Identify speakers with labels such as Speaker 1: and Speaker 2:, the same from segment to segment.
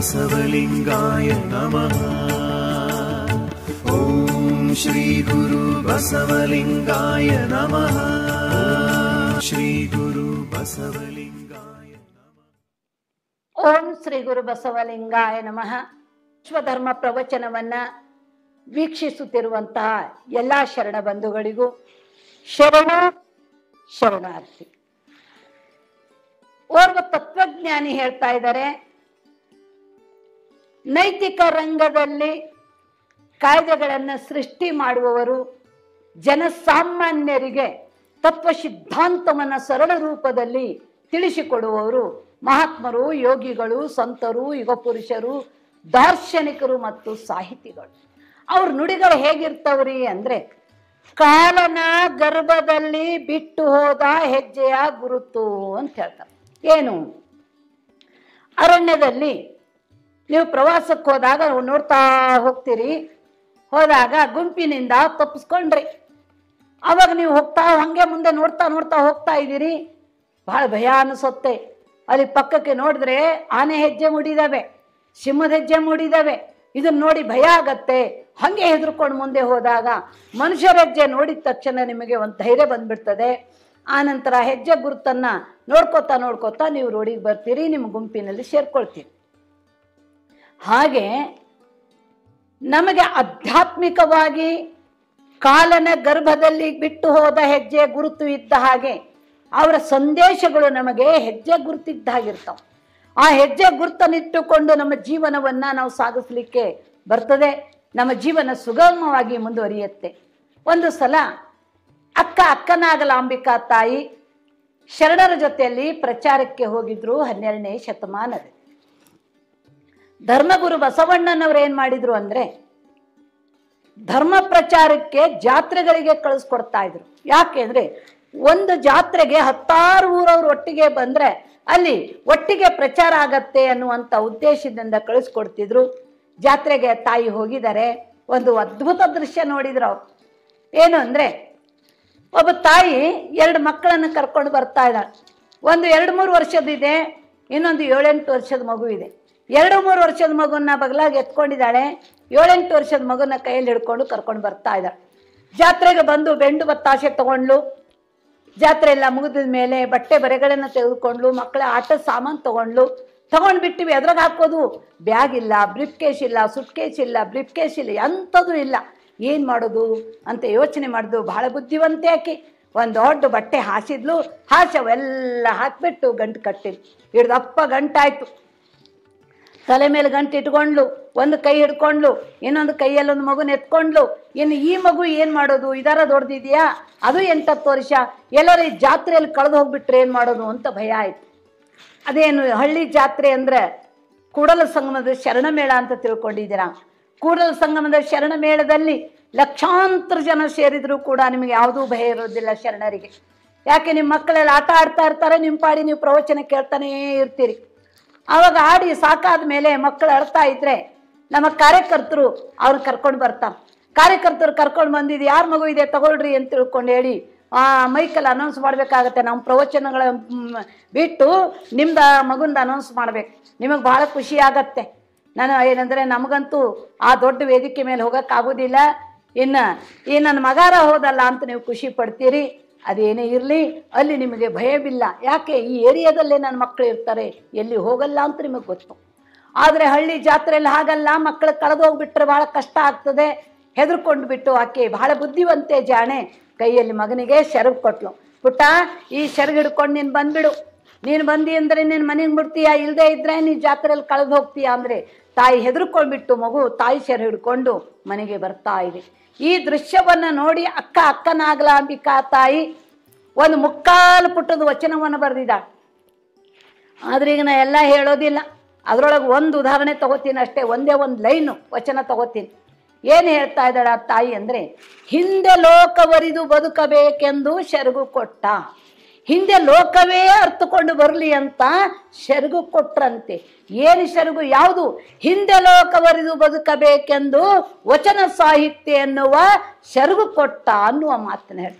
Speaker 1: ಬಸವಲಿಂಗಾಯ ನಮಃ ಓಂ ಶ್ರೀ ಗುರು ಬಸವಲಿಂಗಾಯ ನಮಃ ಓಂ ಶ್ರೀ ಗುರು ಬಸವಲಿಂಗಾಯ ನಮಃ
Speaker 2: ಓಂ ಶ್ರೀ ಗುರು ಬಸವಲಿಂಗಾಯ ನಮಃ ವಿಶ್ವಧರ್ಮ ಪ್ರವಚನವನ್ನ ವೀಕ್ಷಿಸುತ್ತಿರುವಂತಹ ಎಲ್ಲ ಶರಣ ಬಂಧುಗಳಿಗೂ ಶರಣ ಶರಣಾರ್ಥಿ ಓರ್ವ ತತ್ವಜ್ಞಾನಿ ಹೇಳ್ತಾ ಇದ್ದಾರೆ ನೈತಿಕ ರಂಗದಲ್ಲಿ ಕಾಯ್ದೆಗಳನ್ನು ಸೃಷ್ಟಿ ಮಾಡುವವರು ಜನಸಾಮಾನ್ಯರಿಗೆ ತತ್ವ ಸಿದ್ಧಾಂತವನ್ನು ಸರಳ ರೂಪದಲ್ಲಿ ತಿಳಿಸಿಕೊಡುವವರು ಮಹಾತ್ಮರು ಯೋಗಿಗಳು ಸಂತರು ಯುಗ ಪುರುಷರು ದಾರ್ಶನಿಕರು ಮತ್ತು ಸಾಹಿತಿಗಳು ಅವ್ರ ನುಡಿಗಳು ಹೇಗಿರ್ತವ್ರಿ ಅಂದ್ರೆ ಕಾಲನ ಗರ್ಭದಲ್ಲಿ ಬಿಟ್ಟು ಹೋದ ಹೆಜ್ಜೆಯ ಗುರುತು ಅಂತ ಹೇಳ್ತಾರೆ ಏನು ಅರಣ್ಯದಲ್ಲಿ ನೀವು ಪ್ರವಾಸಕ್ಕೆ ಹೋದಾಗ ನೀವು ನೋಡ್ತಾ ಹೋಗ್ತೀರಿ ಹೋದಾಗ ಗುಂಪಿನಿಂದ ತಪ್ಪಿಸ್ಕೊಂಡ್ರಿ ಅವಾಗ ನೀವು ಹೋಗ್ತಾ ಹಂಗೆ ಮುಂದೆ ನೋಡ್ತಾ ನೋಡ್ತಾ ಹೋಗ್ತಾ ಇದ್ದೀರಿ ಬಹಳ ಭಯ ಅನಿಸುತ್ತೆ ಅಲ್ಲಿ ಪಕ್ಕಕ್ಕೆ ನೋಡಿದ್ರೆ ಆನೆ ಹೆಜ್ಜೆ ಮೂಡಿದಾವೆ ಸಿಂಹದ ಹೆಜ್ಜೆ ಮೂಡಿದಾವೆ ಇದನ್ನ ನೋಡಿ ಭಯ ಆಗತ್ತೆ ಹಂಗೆ ಹೆದರ್ಕೊಂಡು ಮುಂದೆ ಹೋದಾಗ ಮನುಷ್ಯರ ಹೆಜ್ಜೆ ನೋಡಿದ ತಕ್ಷಣ ನಿಮಗೆ ಒಂದು ಧೈರ್ಯ ಬಂದ್ಬಿಡ್ತದೆ ಆನಂತರ ಹೆಜ್ಜೆ ಗುರುತನ್ನ ನೋಡ್ಕೋತಾ ನೋಡ್ಕೋತಾ ನೀವು ರೋಡಿಗೆ ಬರ್ತೀರಿ ನಿಮ್ಮ ಗುಂಪಿನಲ್ಲಿ ಸೇರ್ಕೊಳ್ತೀರಿ ಹಾಗೆ ನಮಗೆ ಆಧ್ಯಾತ್ಮಿಕವಾಗಿ ಕಾಲನ ಗರ್ಭದಲ್ಲಿ ಬಿಟ್ಟು ಹೋದ ಹೆಜ್ಜೆ ಗುರುತು ಇದ್ದ ಹಾಗೆ ಅವರ ಸಂದೇಶಗಳು ನಮಗೆ ಹೆಜ್ಜೆ ಗುರುತಿದ್ದ ಹಾಗಿರ್ತಾವೆ ಆ ಹೆಜ್ಜೆ ಗುರುತನ್ನಿಟ್ಟುಕೊಂಡು ನಮ್ಮ ಜೀವನವನ್ನ ನಾವು ಸಾಗಿಸ್ಲಿಕ್ಕೆ ಬರ್ತದೆ ನಮ್ಮ ಜೀವನ ಸುಗಮವಾಗಿ ಮುಂದುವರಿಯುತ್ತೆ ಒಂದು ಸಲ ಅಕ್ಕ ಅಕ್ಕನಾಗಲಾಂಬಿಕಾ ತಾಯಿ ಶರಣರ ಜೊತೆಯಲ್ಲಿ ಪ್ರಚಾರಕ್ಕೆ ಹೋಗಿದ್ರು ಹನ್ನೆರಡನೇ ಶತಮಾನದಲ್ಲಿ ಧರ್ಮಗುರು ಬಸವಣ್ಣನವ್ರು ಏನ್ ಮಾಡಿದ್ರು ಅಂದ್ರೆ ಧರ್ಮ ಪ್ರಚಾರಕ್ಕೆ ಜಾತ್ರೆಗಳಿಗೆ ಕಳಿಸ್ಕೊಡ್ತಾ ಇದ್ರು ಯಾಕೆಂದ್ರೆ ಒಂದು ಜಾತ್ರೆಗೆ ಹತ್ತಾರು ಊರವ್ರು ಒಟ್ಟಿಗೆ ಬಂದ್ರೆ ಅಲ್ಲಿ ಒಟ್ಟಿಗೆ ಪ್ರಚಾರ ಆಗತ್ತೆ ಅನ್ನುವಂಥ ಉದ್ದೇಶದಿಂದ ಕಳಿಸ್ಕೊಡ್ತಿದ್ರು ಜಾತ್ರೆಗೆ ತಾಯಿ ಹೋಗಿದ್ದಾರೆ ಒಂದು ಅದ್ಭುತ ದೃಶ್ಯ ನೋಡಿದ್ರು ಅವ್ರು ಏನು ಅಂದ್ರೆ ಒಬ್ಬ ತಾಯಿ ಎರಡು ಮಕ್ಕಳನ್ನು ಕರ್ಕೊಂಡು ಬರ್ತಾ ಇದ್ದಾಳೆ ಒಂದು ಎರಡು ಮೂರು ವರ್ಷದಿದೆ ಇನ್ನೊಂದು ಏಳೆಂಟು ವರ್ಷದ ಮಗು ಇದೆ ಎರಡು ಮೂರು ವರ್ಷದ ಮಗುನ ಬಗಲಾಗಿ ಎತ್ಕೊಂಡಿದ್ದಾಳೆ ಏಳೆಂಟು ವರ್ಷದ ಮಗುನ ಕೈಯಲ್ಲಿ ಹಿಡ್ಕೊಂಡು ಕರ್ಕೊಂಡು ಬರ್ತಾ ಇದ್ದಾಳೆ ಜಾತ್ರೆಗೆ ಬಂದು ಬೆಂಡು ಬತ್ತಾಸೆ ತಗೊಂಡ್ಲು ಜಾತ್ರೆ ಎಲ್ಲ ಮುಗಿದ ಮೇಲೆ ಬಟ್ಟೆ ಬರೆಗಳನ್ನು ತೆಗೆದುಕೊಂಡ್ಲು ಮಕ್ಕಳ ಆಟದ ಸಾಮಾನು ತಗೊಂಡ್ಲು ತಗೊಂಡ್ಬಿಟ್ಟಿವಿ ಎದ್ರಾಗ ಹಾಕೋದು ಬ್ಯಾಗ್ ಇಲ್ಲ ಬ್ರಿಫ್ ಕೇಸ್ ಇಲ್ಲ ಸುಟ್ ಕೇಸ್ ಇಲ್ಲ ಬ್ರಿಫ್ ಕೇಸ್ ಇಲ್ಲ ಎಂಥದ್ದು ಇಲ್ಲ ಏನು ಮಾಡೋದು ಅಂತ ಯೋಚನೆ ಮಾಡಿದ್ಲು ಬಹಳ ಬುದ್ಧಿವಂತೆ ಆಕಿ ಒಂದು ದೊಡ್ಡ ಬಟ್ಟೆ ಹಾಸಿದ್ಲು ಹಾಸಿ ಅವೆಲ್ಲ ಹಾಕಿಬಿಟ್ಟು ಗಂಟು ಕಟ್ಟಿದ್ಲು ಹಿಡ್ದಪ್ಪ ಗಂಟಾಯ್ತು ತಲೆ ಮೇಲೆ ಗಂಟು ಇಟ್ಕೊಂಡ್ಲು ಒಂದು ಕೈ ಹಿಡ್ಕೊಂಡ್ಲು ಇನ್ನೊಂದು ಕೈಯಲ್ಲಿ ಒಂದು ಮಗುನ ಎತ್ಕೊಂಡ್ಲು ಇನ್ನು ಈ ಮಗು ಏನು ಮಾಡೋದು ಇದರ ದೊಡ್ಡದಿದೆಯಾ ಅದು ಎಂಟತ್ತು ವರ್ಷ ಎಲ್ಲರೂ ಈ ಜಾತ್ರೆಯಲ್ಲಿ ಕಳೆದು ಹೋಗ್ಬಿಟ್ರೆ ಏನು ಮಾಡೋದು ಅಂತ ಭಯ ಆಯ್ತು ಅದೇನು ಹಳ್ಳಿ ಜಾತ್ರೆ ಅಂದರೆ ಕೂಡಲ ಸಂಗಮದ ಶರಣ ಮೇಳ ಅಂತ ತಿಳ್ಕೊಂಡಿದ್ದೀರಾ ಕೂಡಲ ಸಂಗಮದ ಶರಣ ಮೇಳದಲ್ಲಿ ಲಕ್ಷಾಂತರ ಜನ ಸೇರಿದ್ರು ಕೂಡ ನಿಮಗೆ ಯಾವುದೂ ಭಯ ಇರೋದಿಲ್ಲ ಶರಣರಿಗೆ ಯಾಕೆ ನಿಮ್ಮ ಮಕ್ಕಳೆಲ್ಲ ಆಟ ಆಡ್ತಾ ಇರ್ತಾರೆ ನಿಮ್ಮ ಪಾಡಿ ನೀವು ಪ್ರವಚನ ಕೇಳ್ತಾನೇ ಇರ್ತೀರಿ ಆವಾಗ ಆಡಿ ಸಾಕಾದ ಮೇಲೆ ಮಕ್ಕಳು ಅಳ್ತಾ ಇದ್ರೆ ನಮ್ಮ ಕಾರ್ಯಕರ್ತರು ಅವ್ರು ಕರ್ಕೊಂಡು ಬರ್ತಾರೆ ಕಾರ್ಯಕರ್ತರು ಕರ್ಕೊಂಡು ಬಂದಿದ್ದು ಯಾರ ಮಗು ಇದೆ ತಗೊಳ್ರಿ ಅಂತ ತಿಳ್ಕೊಂಡು ಹೇಳಿ ಆ ಮೈಕಲ್ಲಿ ಅನೌನ್ಸ್ ಮಾಡಬೇಕಾಗತ್ತೆ ನಮ್ಮ ಪ್ರವಚನಗಳ ಮ್, ಬಿಟ್ಟು ನಿಮ್ದು ಮಗುಂದು ಅನೌನ್ಸ್ ಮಾಡ್ಬೇಕು ನಿಮಗೆ ಭಾಳ ಖುಷಿ ಆಗತ್ತೆ ನಾನು ಏನಂದರೆ ನಮಗಂತೂ ಆ ದೊಡ್ಡ ವೇದಿಕೆ ಮೇಲೆ ಹೋಗೋಕ್ಕಾಗೋದಿಲ್ಲ ಇನ್ನು ಈ ನನ್ನ ಮಗಾರ ಹೋದಲ್ಲ ಅಂತ ನೀವು ಖುಷಿ ಪಡ್ತೀರಿ ಅದೇನೇ ಇರಲಿ ಅಲ್ಲಿ ನಿಮಗೆ ಭಯವಿಲ್ಲ ಯಾಕೆ ಈ ಏರಿಯಾದಲ್ಲೇ ನನ್ನ ಮಕ್ಕಳು ಇರ್ತಾರೆ ಎಲ್ಲಿ ಹೋಗಲ್ಲ ಅಂತ ನಿಮಗೆ ಗೊತ್ತು ಆದರೆ ಹಳ್ಳಿ ಜಾತ್ರೆಯಲ್ಲಿ ಹಾಗಲ್ಲ ಮಕ್ಕಳು ಕಳೆದು ಹೋಗ್ಬಿಟ್ರೆ ಭಾಳ ಕಷ್ಟ ಆಗ್ತದೆ ಹೆದರ್ಕೊಂಡು ಬಿಟ್ಟು ಆಕೆ ಬಹಳ ಬುದ್ಧಿವಂತೆ ಜಾಣೆ ಕೈಯಲ್ಲಿ ಮಗನಿಗೆ ಶರಗ್ ಕೊಟ್ಲು ಪುಟ್ಟ ಈ ಶರಗ್ ಹಿಡ್ಕೊಂಡು ನೀನು ಬಂದ್ಬಿಡು ನೀನು ಬಂದಿ ಅಂದರೆ ನೀನು ಮನೆಗೆ ಬಿಡ್ತೀಯಾ ಇಲ್ಲದೆ ಇದ್ರೆ ನೀನು ಜಾತ್ರೆಯಲ್ಲಿ ಕಳೆದು ಹೋಗ್ತೀಯಾ ಅಂದರೆ ತಾಯಿ ಹೆದರ್ಕೊಂಡ್ಬಿಟ್ಟು ಮಗು ತಾಯಿ ಶರ ಹಿಡ್ಕೊಂಡು ಮನೆಗೆ ಬರ್ತಾ ಇದೆ ಈ ದೃಶ್ಯವನ್ನು ನೋಡಿ ಅಕ್ಕ ಅಕ್ಕನಾಗಲಾಂಬಿಕಾ ತಾಯಿ ಒಂದು ಮುಕ್ಕಾಲು ಪುಟ್ಟದ ವಚನವನ್ನು ಬರೆದಿದ್ದಾಳೆ ಆದ್ರೆ ಈಗ ನಾ ಎಲ್ಲ ಹೇಳೋದಿಲ್ಲ ಅದರೊಳಗೆ ಒಂದು ಉದಾಹರಣೆ ತಗೋತೀನಿ ಅಷ್ಟೇ ಒಂದೇ ಒಂದು ಲೈನು ವಚನ ತಗೋತೀನಿ ಏನು ಹೇಳ್ತಾ ಇದ್ದಾಳೆ ಆ ತಾಯಿ ಅಂದರೆ ಹಿಂದೆ ಲೋಕವರಿದು ಬದುಕಬೇಕೆಂದು ಶೆರಗು ಕೊಟ್ಟ ಹಿಂದೆ ಲೋಕವೇ ಅರ್ಥಕೊಂಡು ಬರಲಿ ಅಂತ ಶೆರಗು ಕೊಟ್ರಂತೆ ಏನು ಶೆರಗು ಯಾವುದು ಹಿಂದೆ ಲೋಕವರಿದು ಬದುಕಬೇಕೆಂದು ವಚನ ಸಾಹಿತ್ಯ ಎನ್ನುವ ಶೆರಗು ಕೊಟ್ಟ ಅನ್ನುವ ಮಾತನ್ನ ಹೇಳ್ತಾನೆ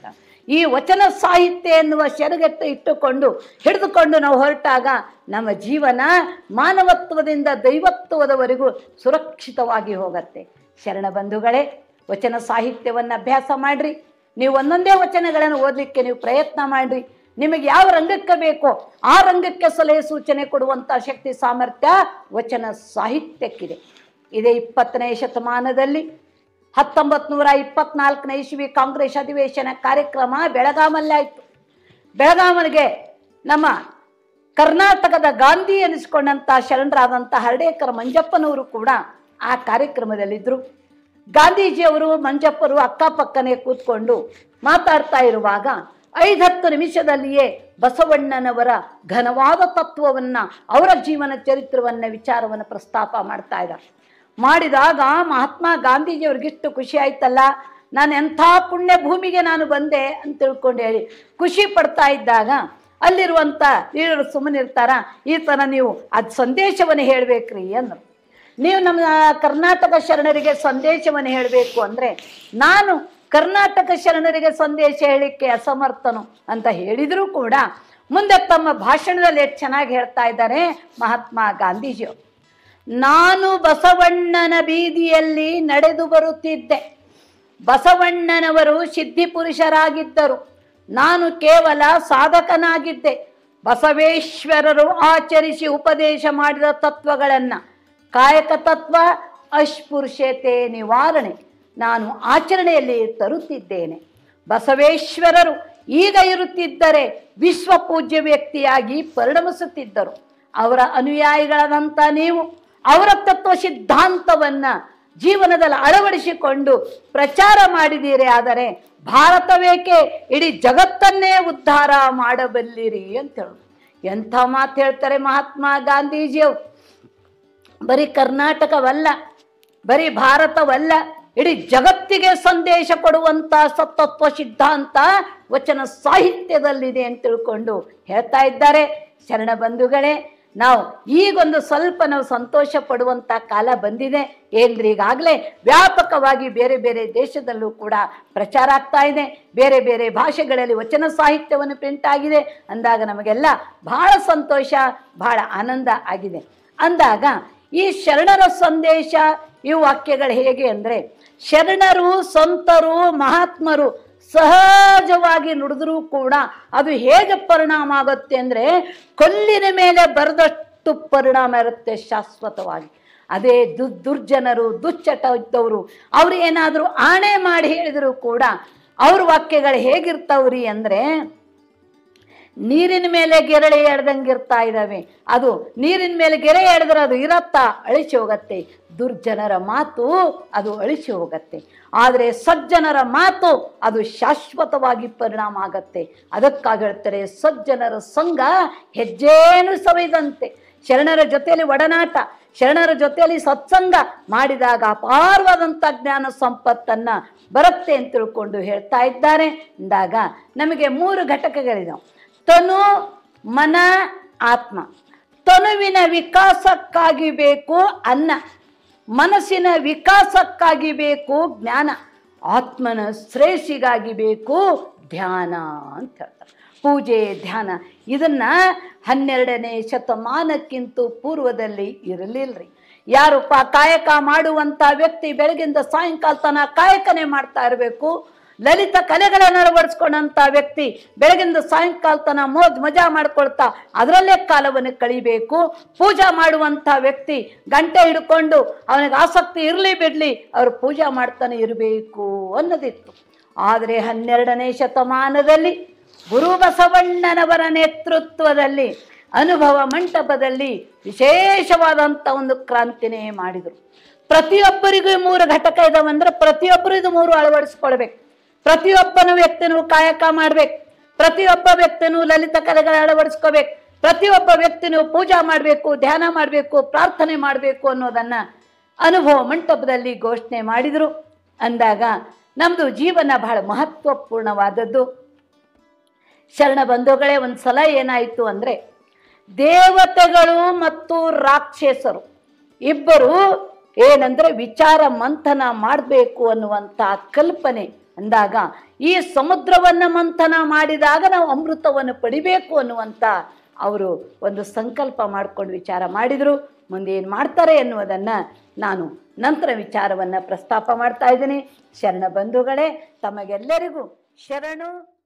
Speaker 2: ಈ ವಚನ ಸಾಹಿತ್ಯ ಎನ್ನುವ ಸೆರಗಟ್ಟು ಇಟ್ಟುಕೊಂಡು ಹಿಡಿದುಕೊಂಡು ನಾವು ಹೊರಟಾಗ ನಮ್ಮ ಜೀವನ ಮಾನವತ್ವದಿಂದ ದೈವತ್ವದವರೆಗೂ ಸುರಕ್ಷಿತವಾಗಿ ಹೋಗತ್ತೆ ಶರಣ ಬಂಧುಗಳೇ ವಚನ ಸಾಹಿತ್ಯವನ್ನು ಅಭ್ಯಾಸ ಮಾಡ್ರಿ ನೀವು ಒಂದೊಂದೇ ವಚನಗಳನ್ನು ಓದಲಿಕ್ಕೆ ನೀವು ಪ್ರಯತ್ನ ಮಾಡ್ರಿ ನಿಮಗೆ ಯಾವ ರಂಗಕ್ಕೆ ಬೇಕೋ ಆ ರಂಗಕ್ಕೆ ಸಲಹೆ ಸೂಚನೆ ಕೊಡುವಂಥ ಶಕ್ತಿ ಸಾಮರ್ಥ್ಯ ವಚನ ಸಾಹಿತ್ಯಕ್ಕಿದೆ ಇದೇ ಇಪ್ಪತ್ತನೇ ಶತಮಾನದಲ್ಲಿ ಹತ್ತೊಂಬತ್ತು ನೂರ ಇಪ್ಪತ್ನಾಲ್ಕನೇ ಇಸ್ವಿ ಕಾಂಗ್ರೆಸ್ ಅಧಿವೇಶನ ಕಾರ್ಯಕ್ರಮ ಬೆಳಗಾಮಲ್ಲಿ ಆಯಿತು ಬೆಳಗಾಮನಿಗೆ ನಮ್ಮ ಕರ್ನಾಟಕದ ಗಾಂಧಿ ಎನಿಸಿಕೊಂಡಂಥ ಶರಣರಾದಂಥ ಹರ್ಡೇಕರ್ ಮಂಜಪ್ಪನವರು ಕೂಡ ಆ ಕಾರ್ಯಕ್ರಮದಲ್ಲಿದ್ದರು ಗಾಂಧೀಜಿಯವರು ಮಂಜಪ್ಪರು ಅಕ್ಕಪಕ್ಕನೆ ಕೂತ್ಕೊಂಡು ಮಾತಾಡ್ತಾ ಇರುವಾಗ ಐದತ್ತು ನಿಮಿಷದಲ್ಲಿಯೇ ಬಸವಣ್ಣನವರ ಘನವಾದ ತತ್ವವನ್ನು ಅವರ ಜೀವನ ಚರಿತ್ರವನ್ನು ವಿಚಾರವನ್ನು ಪ್ರಸ್ತಾಪ ಮಾಡ್ತಾ ಇದ್ದಾರೆ ಮಾಡಿದಾಗ ಮಹಾತ್ಮ ಗಾಂಧೀಜಿಯವ್ರಿಗಿಷ್ಟು ಖುಷಿ ಆಯ್ತಲ್ಲ ನಾನು ಎಂಥ ಪುಣ್ಯ ಭೂಮಿಗೆ ನಾನು ಬಂದೆ ಅಂತ ತಿಳ್ಕೊಂಡು ಹೇಳಿ ಖುಷಿ ಪಡ್ತಾ ಇದ್ದಾಗ ಅಲ್ಲಿರುವಂಥ ಹಿರಿಯರು ಸುಮ್ಮನಿರ್ತಾರ ಈ ಥರ ನೀವು ಅದು ಸಂದೇಶವನ್ನು ಹೇಳಬೇಕ್ರಿ ಅಂದರು ನೀವು ನಮ್ಮ ಕರ್ನಾಟಕ ಶರಣರಿಗೆ ಸಂದೇಶವನ್ನು ಹೇಳಬೇಕು ಅಂದರೆ ನಾನು ಕರ್ನಾಟಕ ಶರಣರಿಗೆ ಸಂದೇಶ ಹೇಳಲಿಕ್ಕೆ ಅಸಮರ್ಥನು ಅಂತ ಹೇಳಿದರೂ ಕೂಡ ಮುಂದೆ ತಮ್ಮ ಭಾಷಣದಲ್ಲಿ ಎಷ್ಟು ಚೆನ್ನಾಗಿ ಹೇಳ್ತಾ ಇದ್ದಾರೆ ಮಹಾತ್ಮ ಗಾಂಧೀಜಿಯವರು ನಾನು ಬಸವಣ್ಣನ ಬೀದಿಯಲ್ಲಿ ನಡೆದು ಬರುತ್ತಿದ್ದೆ ಬಸವಣ್ಣನವರು ಸಿದ್ಧಿ ಪುರುಷರಾಗಿದ್ದರು ನಾನು ಕೇವಲ ಸಾಧಕನಾಗಿದ್ದೆ ಬಸವೇಶ್ವರರು ಆಚರಿಸಿ ಉಪದೇಶ ಮಾಡಿದ ತತ್ವಗಳನ್ನು ಕಾಯಕ ತತ್ವ ಅಸ್ಪೃಶ್ಯತೆ ನಿವಾರಣೆ ನಾನು ಆಚರಣೆಯಲ್ಲಿ ತರುತ್ತಿದ್ದೇನೆ ಬಸವೇಶ್ವರರು ಈಗ ಇರುತ್ತಿದ್ದರೆ ವಿಶ್ವ ಪೂಜ್ಯ ವ್ಯಕ್ತಿಯಾಗಿ ಪರಿಣಮಿಸುತ್ತಿದ್ದರು ಅವರ ಅನುಯಾಯಿಗಳಾದಂಥ ನೀವು ಅವರ ತತ್ವ ಸಿದ್ಧಾಂತವನ್ನ ಜೀವನದಲ್ಲಿ ಅಳವಡಿಸಿಕೊಂಡು ಪ್ರಚಾರ ಮಾಡಿದ್ದೀರಿ ಆದರೆ ಭಾರತವೇಕೆ ಇಡೀ ಜಗತ್ತನ್ನೇ ಉದ್ಧಾರ ಮಾಡಬಲ್ಲಿರಿ ಅಂತ ಹೇಳು ಎಂಥ ಮಾತು ಹೇಳ್ತಾರೆ ಮಹಾತ್ಮ ಗಾಂಧೀಜಿಯವರು ಬರೀ ಕರ್ನಾಟಕವಲ್ಲ ಬರೀ ಭಾರತವಲ್ಲ ಇಡೀ ಜಗತ್ತಿಗೆ ಸಂದೇಶ ಕೊಡುವಂಥ ಸತ್ತತ್ವ ಸಿದ್ಧಾಂತ ವಚನ ಸಾಹಿತ್ಯದಲ್ಲಿದೆ ಅಂತ ತಿಳ್ಕೊಂಡು ಹೇಳ್ತಾ ಇದ್ದಾರೆ ಶರಣ ಬಂಧುಗಳೇ ನಾವು ಈಗೊಂದು ಸ್ವಲ್ಪ ನಾವು ಸಂತೋಷ ಪಡುವಂಥ ಕಾಲ ಬಂದಿದೆ ಏನ್ರಿ ಈಗಾಗಲೇ ವ್ಯಾಪಕವಾಗಿ ಬೇರೆ ಬೇರೆ ದೇಶದಲ್ಲೂ ಕೂಡ ಪ್ರಚಾರ ಆಗ್ತಾ ಇದೆ ಬೇರೆ ಬೇರೆ ಭಾಷೆಗಳಲ್ಲಿ ವಚನ ಸಾಹಿತ್ಯವನ್ನು ಪ್ರಿಂಟ್ ಆಗಿದೆ ಅಂದಾಗ ನಮಗೆಲ್ಲ ಬಹಳ ಸಂತೋಷ ಬಹಳ ಆನಂದ ಆಗಿದೆ ಅಂದಾಗ ಈ ಶರಣರ ಸಂದೇಶ ಈ ವಾಕ್ಯಗಳು ಹೇಗೆ ಅಂದರೆ ಶರಣರು ಸಂತರು ಮಹಾತ್ಮರು ಸಹಜವಾಗಿ ನುಡಿದ್ರೂ ಕೂಡ ಅದು ಹೇಗೆ ಪರಿಣಾಮ ಆಗುತ್ತೆ ಅಂದರೆ ಕಲ್ಲಿನ ಮೇಲೆ ಬರೆದಷ್ಟು ಪರಿಣಾಮ ಇರುತ್ತೆ ಶಾಶ್ವತವಾಗಿ ಅದೇ ದು ದುರ್ಜನರು ದುಶ್ಚಟ ಇದ್ದವರು ಅವ್ರು ಏನಾದರೂ ಆಣೆ ಮಾಡಿ ಹೇಳಿದರೂ ಕೂಡ ಅವ್ರ ವಾಕ್ಯಗಳು ಹೇಗಿರ್ತಾವ್ರಿ ಅಂದರೆ ನೀರಿನ ಮೇಲೆ ಗೆರಳೆ ಎಳ್ದಂಗೆ ಇರ್ತಾ ಇದ್ದಾವೆ ಅದು ನೀರಿನ ಮೇಲೆ ಗೆರೆ ಎಳೆದ್ರೆ ಅದು ಇರತ್ತಾ ಅಳಿಸಿ ಹೋಗತ್ತೆ ದುರ್ಜನರ ಮಾತು ಅದು ಅಳಿಸಿ ಹೋಗತ್ತೆ ಆದರೆ ಸಜ್ಜನರ ಮಾತು ಅದು ಶಾಶ್ವತವಾಗಿ ಪರಿಣಾಮ ಆಗತ್ತೆ ಅದಕ್ಕಾಗಿ ಹೇಳ್ತಾರೆ ಸಜ್ಜನರ ಸಂಘ ಹೆಜ್ಜೇನು ಸವಿದಂತೆ ಶರಣರ ಜೊತೆಯಲ್ಲಿ ಒಡನಾಟ ಶರಣರ ಜೊತೆಯಲ್ಲಿ ಸತ್ಸಂಗ ಮಾಡಿದಾಗ ಅಪಾರವಾದಂಥ ಜ್ಞಾನ ಸಂಪತ್ತನ್ನ ಬರುತ್ತೆ ಅಂತ ತಿಳ್ಕೊಂಡು ಹೇಳ್ತಾ ಇದ್ದಾರೆ ಅಂದಾಗ ನಮಗೆ ಮೂರು ಘಟಕಗಳಿದಾವೆ ತನು ಮನ ಆತ್ಮ ತನುವಿನ ವಿಕಾಸಕ್ಕಾಗಿ ಬೇಕು ಅನ್ನ ಮನಸ್ಸಿನ ವಿಕಾಸಕ್ಕಾಗಿ ಬೇಕು ಜ್ಞಾನ ಆತ್ಮನ ಶ್ರೇಷಿಗಾಗಿ ಬೇಕು ಧ್ಯಾನ ಅಂತ ಹೇಳ್ತಾರೆ ಪೂಜೆ ಧ್ಯಾನ ಇದನ್ನ ಹನ್ನೆರಡನೇ ಶತಮಾನಕ್ಕಿಂತ ಪೂರ್ವದಲ್ಲಿ ಇರಲಿಲ್ಲರಿ ಯಾರಪ್ಪ ಕಾಯಕ ಮಾಡುವಂಥ ವ್ಯಕ್ತಿ ಬೆಳಗಿಂದ ಸಾಯಂಕಾಲ ತನ ಕಾಯಕನೇ ಮಾಡ್ತಾ ಇರಬೇಕು ಲಲಿತ ಕಲೆಗಳನ್ನು ಅಳವಡಿಸ್ಕೊಂಡಂಥ ವ್ಯಕ್ತಿ ಬೆಳಗಿಂದ ಸಾಯಂಕಾಲ ತನ ಮೋಜ್ ಮಜಾ ಮಾಡ್ಕೊಳ್ತಾ ಅದರಲ್ಲೇ ಕಾಲವನ್ನು ಕಳಿಬೇಕು ಪೂಜಾ ಮಾಡುವಂಥ ವ್ಯಕ್ತಿ ಗಂಟೆ ಹಿಡ್ಕೊಂಡು ಅವನಿಗೆ ಆಸಕ್ತಿ ಇರಲಿ ಬಿಡಲಿ ಅವರು ಪೂಜಾ ಮಾಡ್ತಾನೆ ಇರಬೇಕು ಅನ್ನೋದಿತ್ತು ಆದರೆ ಹನ್ನೆರಡನೇ ಶತಮಾನದಲ್ಲಿ ಗುರು ಬಸವಣ್ಣನವರ ನೇತೃತ್ವದಲ್ಲಿ ಅನುಭವ ಮಂಟಪದಲ್ಲಿ ವಿಶೇಷವಾದಂಥ ಒಂದು ಕ್ರಾಂತಿನೇ ಮಾಡಿದರು ಪ್ರತಿಯೊಬ್ಬರಿಗೂ ಈ ಮೂರು ಘಟಕ ಇದಾವಂದ್ರೆ ಪ್ರತಿಯೊಬ್ಬರು ಇದು ಮೂರು ಅಳವಡಿಸ್ಕೊಳ್ಬೇಕು ಪ್ರತಿಯೊಬ್ಬನು ವ್ಯಕ್ತಿನೂ ಕಾಯಕ ಮಾಡ್ಬೇಕು ಪ್ರತಿಯೊಬ್ಬ ವ್ಯಕ್ತಿನೂ ಲಲಿತ ಕಲೆಗಳ ಅಳವಡಿಸ್ಕೋಬೇಕು ಪ್ರತಿಯೊಬ್ಬ ವ್ಯಕ್ತಿನೂ ಪೂಜಾ ಮಾಡಬೇಕು ಧ್ಯಾನ ಮಾಡಬೇಕು ಪ್ರಾರ್ಥನೆ ಮಾಡಬೇಕು ಅನ್ನೋದನ್ನ ಅನುಭವ ಮಂಟಪದಲ್ಲಿ ಘೋಷಣೆ ಮಾಡಿದರು ಅಂದಾಗ ನಮ್ಮದು ಜೀವನ ಬಹಳ ಮಹತ್ವಪೂರ್ಣವಾದದ್ದು ಶರಣ ಬಂಧುಗಳೇ ಒಂದು ಸಲ ಏನಾಯಿತು ಅಂದರೆ ದೇವತೆಗಳು ಮತ್ತು ರಾಕ್ಷಸರು ಇಬ್ಬರು ಏನಂದ್ರೆ ವಿಚಾರ ಮಂಥನ ಮಾಡಬೇಕು ಅನ್ನುವಂಥ ಕಲ್ಪನೆ ಅಂದಾಗ ಈ ಸಮುದ್ರವನ್ನು ಮಂಥನ ಮಾಡಿದಾಗ ನಾವು ಅಮೃತವನ್ನು ಪಡಿಬೇಕು ಅನ್ನುವಂಥ ಅವರು ಒಂದು ಸಂಕಲ್ಪ ಮಾಡ್ಕೊಂಡು ವಿಚಾರ ಮಾಡಿದರು ಮುಂದೆ ಏನು ಮಾಡ್ತಾರೆ ಎನ್ನುವುದನ್ನು ನಾನು ನಂತರ ವಿಚಾರವನ್ನು ಪ್ರಸ್ತಾಪ ಮಾಡ್ತಾ ಇದ್ದೀನಿ ಶರಣ ಬಂಧುಗಳೇ ತಮಗೆಲ್ಲರಿಗೂ ಶರಣು